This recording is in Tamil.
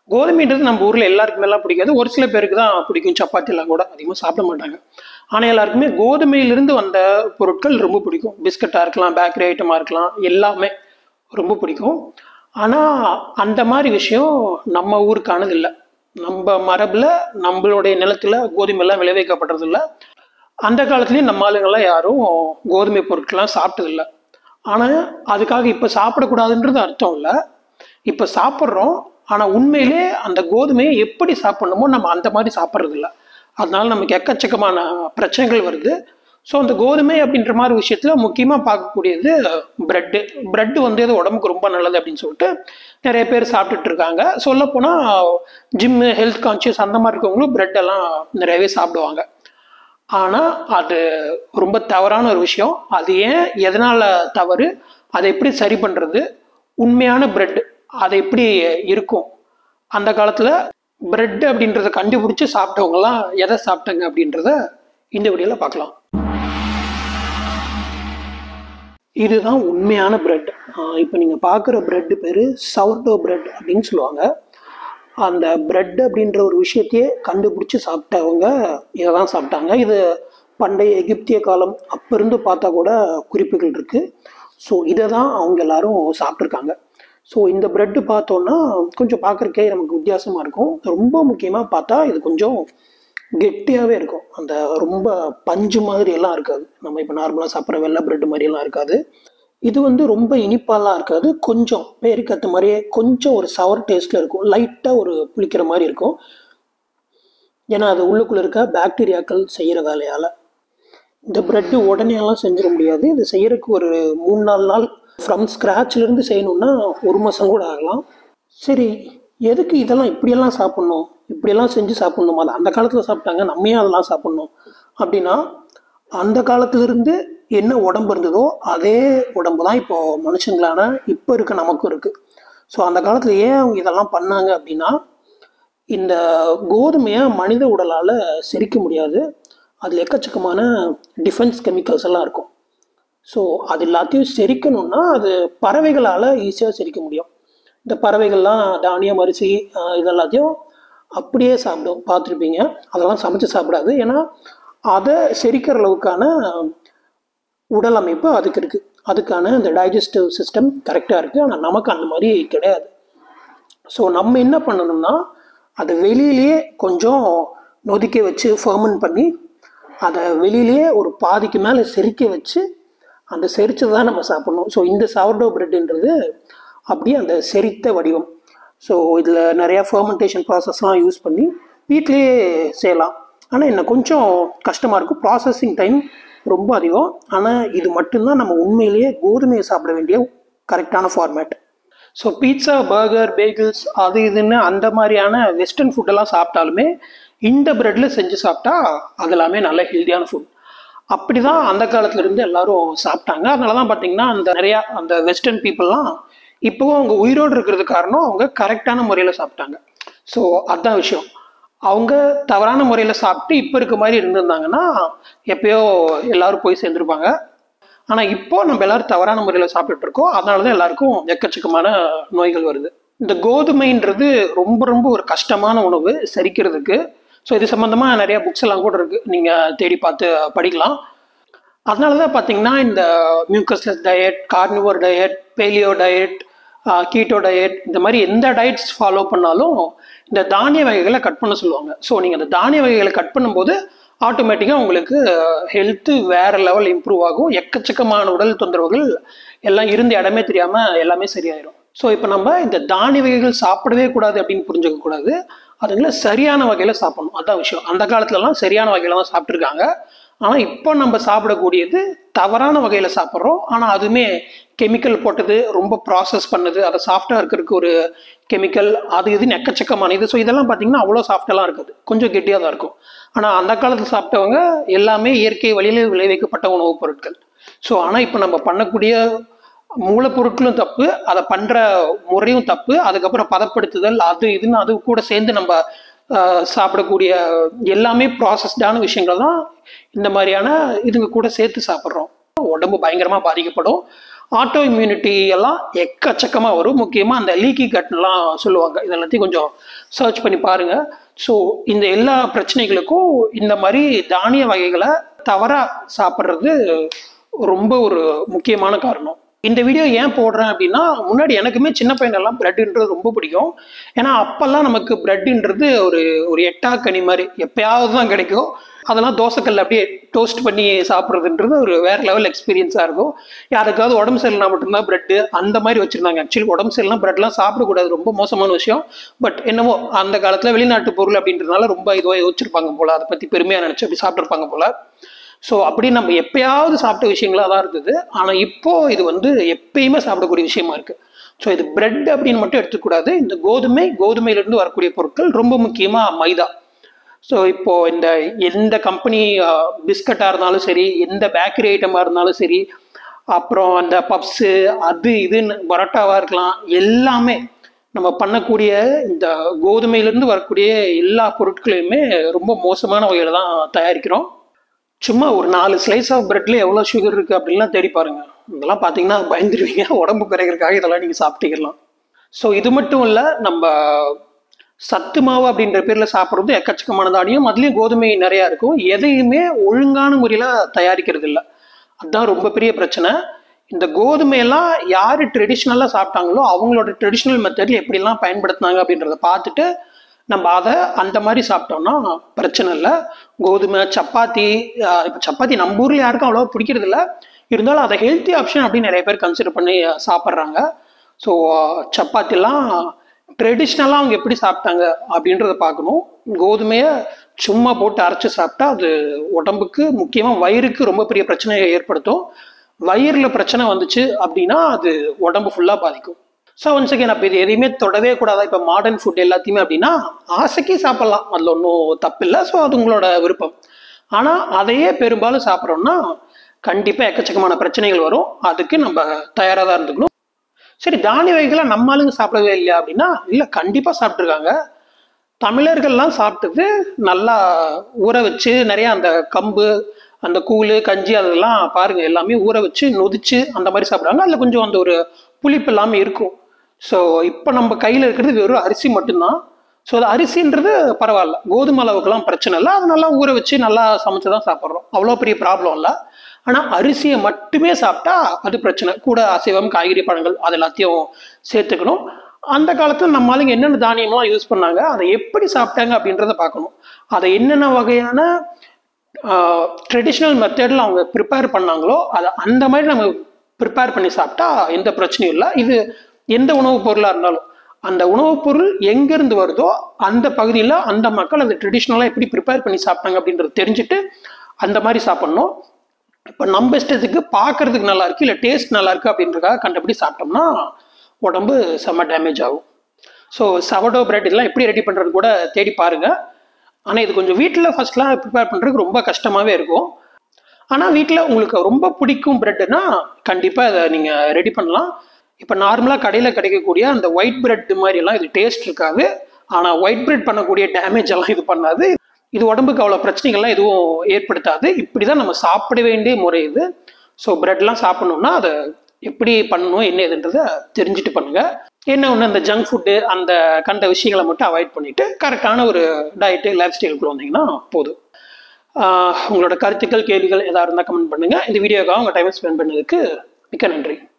கோதுமைன்றது நம்ம ஊரில் எல்லாருக்குமே எல்லாம் பிடிக்காது ஒரு சில பேருக்கு தான் பிடிக்கும் சப்பாத்தி எல்லாம் கூட அதிகமாக சாப்பிட மாட்டாங்க ஆனால் எல்லாருக்குமே கோதுமையிலிருந்து வந்த பொருட்கள் ரொம்ப பிடிக்கும் பிஸ்கட்டாக இருக்கலாம் பேக்கரி ஐட்டமாக இருக்கலாம் எல்லாமே ரொம்ப பிடிக்கும் ஆனால் அந்த மாதிரி விஷயம் நம்ம ஊருக்கானது இல்லை நம்ம மரபில் நம்மளுடைய நிலத்தில் கோதுமை எல்லாம் விளைவிக்கப்படுறது இல்லை அந்த காலத்துலேயும் நம்ம ஆளுங்கள்லாம் யாரும் கோதுமை பொருட்கள்லாம் சாப்பிட்டதில்லை ஆனால் அதுக்காக இப்போ சாப்பிடக்கூடாதுன்றது அர்த்தம் இல்லை இப்போ சாப்பிட்றோம் ஆனால் உண்மையிலே அந்த கோதுமையை எப்படி சாப்பிடணுமோ நம்ம அந்த மாதிரி சாப்பிட்றது இல்லை அதனால நமக்கு எக்கச்சக்கமான பிரச்சனைகள் வருது ஸோ அந்த கோதுமை அப்படின்ற மாதிரி விஷயத்தில் முக்கியமாக பார்க்கக்கூடியது பிரெட்டு பிரெட்டு வந்து அது உடம்புக்கு ரொம்ப நல்லது அப்படின்னு சொல்லிட்டு நிறைய பேர் சாப்பிட்டுட்டு இருக்காங்க சொல்லப்போனால் ஜிம்மு ஹெல்த் கான்ஷியஸ் அந்த மாதிரி இருக்கவங்களும் பிரெட் எல்லாம் நிறையவே சாப்பிடுவாங்க ஆனால் அது ரொம்ப தவறான ஒரு விஷயம் அது ஏன் எதனால் தவறு அதை எப்படி சரி பண்ணுறது உண்மையான பிரெட் அது எப்படி இருக்கும் அந்த காலத்தில் பிரெட் அப்படின்றத கண்டுபிடிச்சி சாப்பிட்டவங்கலாம் எதை சாப்பிட்டாங்க அப்படின்றத இந்த வீடியோவில் பார்க்கலாம் இதுதான் உண்மையான பிரெட் இப்போ நீங்கள் பார்க்குற பிரெட் பேர் சவுர்டோ பிரெட் அப்படின்னு சொல்லுவாங்க அந்த பிரெட் அப்படின்ற ஒரு விஷயத்தையே கண்டுபிடிச்சி சாப்பிட்டவங்க இதை தான் சாப்பிட்டாங்க இது பண்டைய எகிப்திய காலம் அப்போ இருந்து பார்த்தா கூட குறிப்புகள் இருக்குது ஸோ இதை தான் அவங்க எல்லாரும் சாப்பிட்ருக்காங்க ஸோ இந்த பிரெட்டு பார்த்தோன்னா கொஞ்சம் பார்க்குறக்கே நமக்கு வித்தியாசமாக இருக்கும் ரொம்ப முக்கியமாக பார்த்தா இது கொஞ்சம் கெட்டியாகவே இருக்கும் அந்த ரொம்ப பஞ்சு மாதிரி எல்லாம் இருக்காது நம்ம இப்போ நார்மலாக சாப்பிட்ற வெள்ளை பிரெட் மாதிரியெல்லாம் இருக்காது இது வந்து ரொம்ப இனிப்பாலாம் இருக்காது கொஞ்சம் பேருக்கு ஏற்ற மாதிரியே கொஞ்சம் ஒரு சவர் டேஸ்ட்டில் இருக்கும் லைட்டாக ஒரு புளிக்கிற மாதிரி இருக்கும் ஏன்னா அது உள்ளுக்குள்ளே இருக்க பாக்டீரியாக்கள் செய்கிற வேலையால் இந்த ப்ரெட்டு உடனே எல்லாம் செஞ்சிட முடியாது இது செய்யறதுக்கு ஒரு மூணு நாலு நாள் ஃப்ரம் ஸ்க்ராட்ச்லேருந்து செய்யணும்னா ஒரு மாதம் கூட ஆகலாம் சரி எதுக்கு இதெல்லாம் இப்படியெல்லாம் சாப்பிட்ணும் இப்படியெல்லாம் செஞ்சு சாப்பிட்ணுமா அது அந்த காலத்தில் சாப்பிட்டாங்க நம்ம ஏன் அதெல்லாம் சாப்பிட்ணும் அப்படின்னா அந்த காலத்திலிருந்து என்ன உடம்பு இருந்ததோ அதே உடம்பு தான் இப்போ மனுஷங்களான இப்போ இருக்க நமக்கும் இருக்குது ஸோ அந்த காலத்தில் ஏன் அவங்க இதெல்லாம் பண்ணாங்க அப்படின்னா இந்த கோதுமையை மனித உடலால் செரிக்க முடியாது அதில் எக்கச்சக்கமான டிஃபென்ஸ் கெமிக்கல்ஸ் எல்லாம் இருக்கும் ஸோ அது எல்லாத்தையும் செரிக்கணும்னா அது பறவைகளால் ஈஸியாக செரிக்க முடியும் இந்த பறவைகள்லாம் தானியம் அரிசி ஆஹ் இதெல்லாத்தையும் அப்படியே சாப்பிடும் பார்த்துருப்பீங்க அதெல்லாம் சமைச்சு சாப்பிடாது ஏன்னா அதை செரிக்கிற அளவுக்கான உடல் அமைப்பு அதுக்கு இருக்குது அதுக்கான இந்த டைஜஸ்டிவ் சிஸ்டம் கரெக்டாக இருக்குது ஆனால் நமக்கு அந்த மாதிரி கிடையாது ஸோ நம்ம என்ன பண்ணணும்னா அதை வெளியிலேயே கொஞ்சம் நொதிக்க வச்சு ஃபர்மன் பண்ணி அதை வெளியிலேயே ஒரு பாதிக்கு மேலே செரிக்க வச்சு அந்த செரிச்சதை தான் நம்ம சாப்பிட்ணும் ஸோ இந்த சாவர்டோ பிரெட்ன்றது அப்படியே அந்த செரித்த வடிவம் ஸோ இதில் நிறையா ஃபர்மெண்டேஷன் ப்ராசஸ்லாம் யூஸ் பண்ணி வீட்டிலேயே செய்யலாம் ஆனால் என்ன கொஞ்சம் கஷ்டமாக இருக்கும் ப்ராசஸிங் டைம் ரொம்ப அதிகம் ஆனால் இது மட்டும்தான் நம்ம உண்மையிலேயே கோதுமையை சாப்பிட வேண்டிய கரெக்டான format so pizza burger bagels அது இதுன்னு அந்த மாதிரியான வெஸ்டர்ன் ஃபுட்டெல்லாம் சாப்பிட்டாலுமே இந்த ப்ரெட்டில் செஞ்சு சாப்பிட்டா அது எல்லாமே நல்ல ஹெல்த்தியான ஃபுட் அப்படி தான் அந்த காலத்துல இருந்து எல்லாரும் சாப்பிட்டாங்க அதனால தான் பார்த்தீங்கன்னா அந்த நிறையா அந்த வெஸ்டர்ன் பீப்புளெலாம் இப்போவும் அவங்க உயிரோடு இருக்கிறது காரணம் அவங்க கரெக்டான முறையில் சாப்பிட்டாங்க ஸோ அதுதான் விஷயம் அவங்க தவறான முறையில் சாப்பிட்டு இப்போ இருக்க மாதிரி இருந்திருந்தாங்கன்னா எப்பயோ எல்லாரும் போய் சேர்ந்துருப்பாங்க ஆனால் இப்போ நம்ம எல்லாரும் தவறான முறையில் சாப்பிட்டுட்டு இருக்கோம் அதனால தான் எல்லாருக்கும் எக்கச்சக்கமான நோய்கள் வருது இந்த கோதுமைன்றது ரொம்ப ரொம்ப ஒரு கஷ்டமான உணவு செரிக்கிறதுக்கு ஸோ இது சம்மந்தமாக நிறைய புக்ஸ் எல்லாம் கூட இருக்குது நீங்கள் தேடி பார்த்து படிக்கலாம் அதனால தான் பார்த்தீங்கன்னா இந்த mucusless diet carnivore diet paleo diet keto diet இந்த மாதிரி எந்த டயட்ஸ் ஃபாலோ பண்ணாலும் இந்த தானிய வகைகளை கட் பண்ண சொல்லுவாங்க ஸோ நீங்கள் அந்த தானிய வகைகளை கட் பண்ணும்போது ஆட்டோமேட்டிக்காக உங்களுக்கு ஹெல்த்து வேற லெவல் இம்ப்ரூவ் ஆகும் எக்கச்சக்கமான உடல் தொந்தரவுகள் எல்லாம் இருந்த இடமே தெரியாமல் எல்லாமே சரியாயிடும் ஸோ இப்போ நம்ம இந்த தானிய வகைகள் சாப்பிடவே கூடாது அப்படின்னு புரிஞ்சுக்க கூடாது அதுங்களை சரியான வகையில் சாப்பிடணும் அதான் விஷயம் அந்த காலத்துலலாம் சரியான வகையில் தான் சாப்பிட்ருக்காங்க ஆனால் இப்போ நம்ம சாப்பிடக்கூடியது தவறான வகையில் சாப்பிட்றோம் ஆனால் அதுவுமே கெமிக்கல் போட்டது ரொம்ப ப்ராசஸ் பண்ணது அதை சாஃப்டாக இருக்கிறதுக்கு ஒரு கெமிக்கல் அது இதுன்னு எக்கச்சக்கமான இது ஸோ இதெல்லாம் பார்த்தீங்கன்னா அவ்வளோ சாஃப்டெல்லாம் இருக்காது கொஞ்சம் கெட்டியாக தான் இருக்கும் ஆனால் அந்த காலத்தில் சாப்பிட்டவங்க எல்லாமே இயற்கை வழியில் விளைவிக்கப்பட்ட உணவுப் பொருட்கள் ஸோ ஆனால் இப்போ நம்ம பண்ணக்கூடிய மூலப்பொருட்களும் தப்பு அதை பண்ணுற முறையும் தப்பு அதுக்கப்புறம் பதப்படுத்துதல் அது இதுன்னு அது கூட சேர்ந்து நம்ம ஆஹ், சாப்பிடக்கூடிய எல்லாமே ப்ராசஸ்டான விஷயங்கள் தான் இந்த மாதிரியான இதுங்க கூட சேர்த்து சாப்பிட்றோம் உடம்பு பயங்கரமாக பாதிக்கப்படும் ஆட்டோ இம்யூனிட்டி எல்லாம் எக்கச்சக்கமாக வரும் முக்கியமாக அந்த லீக்கி கட்லாம் சொல்லுவாங்க இது எல்லாத்தையும் கொஞ்சம் சர்ச் பண்ணி பாருங்க ஸோ இந்த எல்லா பிரச்சனைகளுக்கும் இந்த மாதிரி தானிய வகைகளை தவறாக சாப்பிட்றது ரொம்ப ஒரு முக்கியமான காரணம் இந்த வீடியோ ஏன் போடுறேன் அப்படின்னா முன்னாடி எனக்குமே சின்ன பையனெல்லாம் பிரெட்ன்றது ரொம்ப பிடிக்கும் ஏன்னா அப்பெல்லாம் நமக்கு பிரெட்ன்றது ஒரு ஒரு எட்டாக்கனி மாதிரி எப்பயாவது தான் கிடைக்கும் அதெல்லாம் தோசைக்கல்ல அப்படியே டோஸ்ட் பண்ணி சாப்பிட்றதுன்றது ஒரு வேற லெவல் எக்ஸ்பீரியன்ஸாக இருக்கும் யாருக்காவது உடம்பு சரியில்லைனா மட்டும்தான் பிரெட் அந்த மாதிரி வச்சிருந்தாங்க ஆக்சுவலி உடம்பு சரியில்லைனா பிரெட்லாம் சாப்பிடக்கூடாது ரொம்ப மோசமான விஷயம் பட் என்னவோ அந்த காலத்தில் வெளிநாட்டு பொருள் அப்படின்றதுனால ரொம்ப இதுவாக யோசிச்சிருப்பாங்க போல அதை பற்றி பெருமையாக நினச்சி அப்படி சாப்பிட்ருப்பாங்க போல ஸோ அப்படி நம்ம எப்பயாவது சாப்பிட்ட விஷயங்களாக தான் இருந்தது ஆனால் இப்போ இது வந்து எப்பயுமே சாப்பிடக்கூடிய விஷயமா இருக்கு ஸோ இது பிரெட் அப்படின்னு மட்டும் எடுத்துக்கூடாது இந்த கோதுமை கோதுமையிலிருந்து வரக்கூடிய பொருட்கள் ரொம்ப முக்கியமாக மைதா ஸோ இப்போ இந்த எந்த கம்பெனி பிஸ்கட்டாக இருந்தாலும் சரி எந்த பேக்கரி ஐட்டமாக இருந்தாலும் சரி அப்புறம் அந்த பப்ஸு அது இதுன்னு பரோட்டாவாக இருக்கலாம் எல்லாமே நம்ம பண்ணக்கூடிய இந்த கோதுமையிலேருந்து வரக்கூடிய எல்லா பொருட்களையுமே ரொம்ப மோசமான வகையில் தான் தயாரிக்கிறோம் சும்மா ஒரு நாலு ஸ்லைஸ் ஆஃப் பிரெட்ல எவ்வளோ சுகர் இருக்குது அப்படின்லாம் தேடி பாருங்க இதெல்லாம் பார்த்தீங்கன்னா பயந்துருவீங்க உடம்பு குறைக்கிறதுக்காக இதெல்லாம் நீங்கள் சாப்பிட்டுக்கலாம் ஸோ இது மட்டும் இல்லை நம்ம சத்து மாவு அப்படின்ற பேரில் சாப்பிட்றது எக்கச்சக்கமான தானியம் அதுலேயும் கோதுமை நிறையா இருக்கும் எதையுமே ஒழுங்கான முறையில் தயாரிக்கிறது இல்லை அதுதான் ரொம்ப பெரிய பிரச்சனை இந்த கோதுமையெல்லாம் யார் ட்ரெடிஷ்னலாக சாப்பிட்டாங்களோ அவங்களோட ட்ரெடிஷ்னல் மெத்தடில் எப்படிலாம் பயன்படுத்தினாங்க அப்படின்றத பார்த்துட்டு நம்ம அதை அந்த மாதிரி சாப்பிட்டோம்னா பிரச்சனை இல்லை கோதுமை சப்பாத்தி இப்போ சப்பாத்தி நம்ம ஊரில் யாருக்கும் அவ்வளோவா பிடிக்கிறது இல்லை இருந்தாலும் அதை ஹெல்த்தி ஆப்ஷன் அப்படின்னு நிறைய பேர் கன்சிடர் பண்ணி சாப்பிட்றாங்க ஸோ சப்பாத்திலாம் ட்ரெடிஷ்னலாக அவங்க எப்படி சாப்பிட்டாங்க அப்படின்றத பார்க்கணும் கோதுமையை சும்மா போட்டு அரைச்சி சாப்பிட்டா அது உடம்புக்கு முக்கியமாக வயிறுக்கு ரொம்ப பெரிய பிரச்சனையை ஏற்படுத்தும் வயிறில் பிரச்சனை வந்துச்சு அப்படின்னா அது உடம்பு ஃபுல்லாக பாதிக்கும் ஸோ ஒன்ஸ் அகேன் அப்போ இது எதையுமே தொடவே கூடாதா இப்போ மாடர்ன் ஃபுட் எல்லாத்தையுமே அப்படின்னா ஆசைக்கு சாப்பிட்லாம் அதில் ஒன்றும் தப்பில்லை ஸோ அது உங்களோட விருப்பம் ஆனால் அதையே பெரும்பாலும் சாப்பிட்றோம்னா கண்டிப்பாக எக்கச்சக்கமான பிரச்சனைகள் வரும் அதுக்கு நம்ம தயாராக தான் இருந்துக்கணும் சரி தானிய வகைகளை நம்ம ஆளுங்க சாப்பிடவே இல்லையா அப்படின்னா இல்லை கண்டிப்பாக சாப்பிட்ருக்காங்க தமிழர்கள்லாம் சாப்பிட்டது நல்லா ஊற வச்சு நிறைய அந்த கம்பு அந்த கூழ் கஞ்சி அதெல்லாம் பாருங்க எல்லாமே ஊற வச்சு நொதிச்சு அந்த மாதிரி சாப்பிட்றாங்க அதில் கொஞ்சம் அந்த ஒரு புளிப்பு இல்லாமல் இருக்கும் ஸோ இப்போ நம்ம கையில் இருக்கிறது வெறும் அரிசி மட்டும்தான் ஸோ அது அரிசின்றது பரவாயில்ல கோதுமை அளவுக்குலாம் பிரச்சனை இல்லை அது நல்லா ஊற வச்சு நல்லா சமைச்சு தான் சாப்பிட்றோம் அவ்வளோ பெரிய ப்ராப்ளம் இல்லை ஆனால் அரிசியை மட்டுமே சாப்பிட்டா அது பிரச்சனை கூட அசைவம் காய்கறி பழங்கள் அது எல்லாத்தையும் சேர்த்துக்கணும் அந்த காலத்தில் நம்ம ஆளுங்க என்னென்ன தானியம்லாம் யூஸ் பண்ணாங்க அதை எப்படி சாப்பிட்டாங்க அப்படின்றத பார்க்கணும் அதை என்னென்ன வகையான ட்ரெடிஷ்னல் மெத்தடில் அவங்க ப்ரிப்பேர் பண்ணாங்களோ அதை அந்த மாதிரி நம்ம ப்ரிப்பேர் பண்ணி சாப்பிட்டா எந்த பிரச்சனையும் இல்லை இது எந்த உணவுப் பொருளாக இருந்தாலும் அந்த உணவுப் பொருள் எங்கேருந்து வருதோ அந்த பகுதியில் அந்த மக்கள் அதை ட்ரெடிஷ்னலாக எப்படி ப்ரிப்பேர் பண்ணி சாப்பிட்டாங்க அப்படின்றத தெரிஞ்சுட்டு அந்த மாதிரி சாப்பிட்ணும் இப்போ நம்ம இஷ்டத்துக்கு பார்க்கறதுக்கு நல்லா இருக்கு இல்லை டேஸ்ட் நல்லா இருக்கு அப்படின்றதுக்காக கண்டபடி சாப்பிட்டோம்னா உடம்பு செம்ம டேமேஜ் ஆகும் ஸோ சவடோ பிரெட் இதெல்லாம் எப்படி ரெடி பண்ணுறது கூட தேடி பாருங்கள் ஆனால் இது கொஞ்சம் வீட்டில் ஃபர்ஸ்ட்லாம் ப்ரிப்பேர் பண்ணுறதுக்கு ரொம்ப கஷ்டமாகவே இருக்கும் ஆனால் வீட்டில் உங்களுக்கு ரொம்ப பிடிக்கும் பிரெட்டுனா கண்டிப்பாக அதை நீங்கள் ரெடி பண்ணலாம் இப்போ நார்மலாக கடையில் கிடைக்கக்கூடிய அந்த ஒயிட் பிரெட் மாதிரிலாம் இது டேஸ்ட் இருக்காது ஆனால் ஒயிட் பிரெட் பண்ணக்கூடிய டேமேஜ் எல்லாம் இது பண்ணாது இது உடம்புக்கு அவ்வளோ பிரச்சனைகள்லாம் எதுவும் ஏற்படுத்தாது இப்படி தான் நம்ம சாப்பிட வேண்டிய முறை இது ஸோ பிரெட்லாம் சாப்பிட்ணுன்னா அதை எப்படி பண்ணணும் என்ன ஏதுன்றதை தெரிஞ்சுட்டு பண்ணுங்க என்ன ஒன்று அந்த ஜங்க் ஃபுட்டு அந்த கண்ட விஷயங்களை மட்டும் அவாய்ட் பண்ணிட்டு கரெக்டான ஒரு டயட்டு லைஃப் ஸ்டைலுக்குள்ள வந்தீங்கன்னா போதும் ஆஹ் உங்களோட கருத்துக்கள் கேள்விகள் எதாவது இருந்தால் கமெண்ட் பண்ணுங்க இந்த வீடியோக்காக உங்கள் டைம் ஸ்பெண்ட் பண்ணதுக்கு மிக்க நன்றி